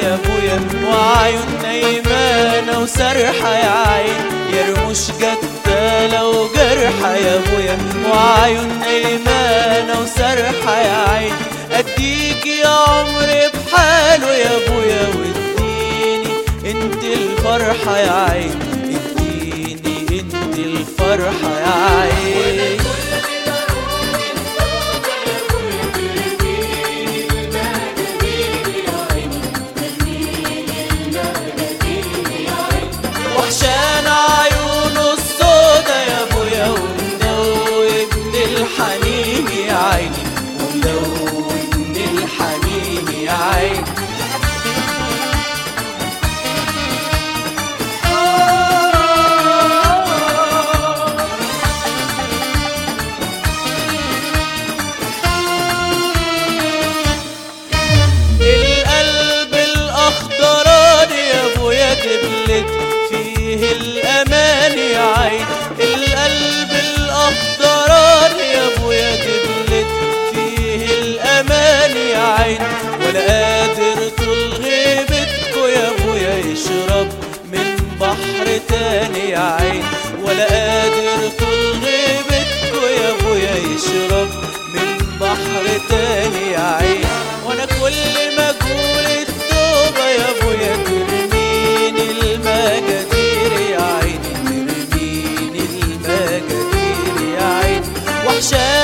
يا ابويا وعيون نايمانة وسرحة يا عين يا رموش جتالة وجرحة يا ابويا وعيون نايمانة وسرحة يا عين اديك يا عمري بحاله يا ابويا واديني انت الفرحة يا عين اديني انت الفرحة يا عين وحشان عيونه السودا يا ابويا ومدوبني الحنين يا عيني ومدوبني الحنين يا عيني القلب الاخضراني يا ابويا دبلت فيه الامان يا عين القلب الاخضراني يا ابويا دبلت فيه الامان يا عين ولا قادر طول غيبتكو يا ابويا يشرب من بحر تاني يا عين ولا قادر طول غيبتكو يا ابويا يشرب من بحر تاني يا عين وانا كل ما اقول التوبه يا ابويا ترميني المجادير يا عيني ترميني المجادير يا عيني وحشاني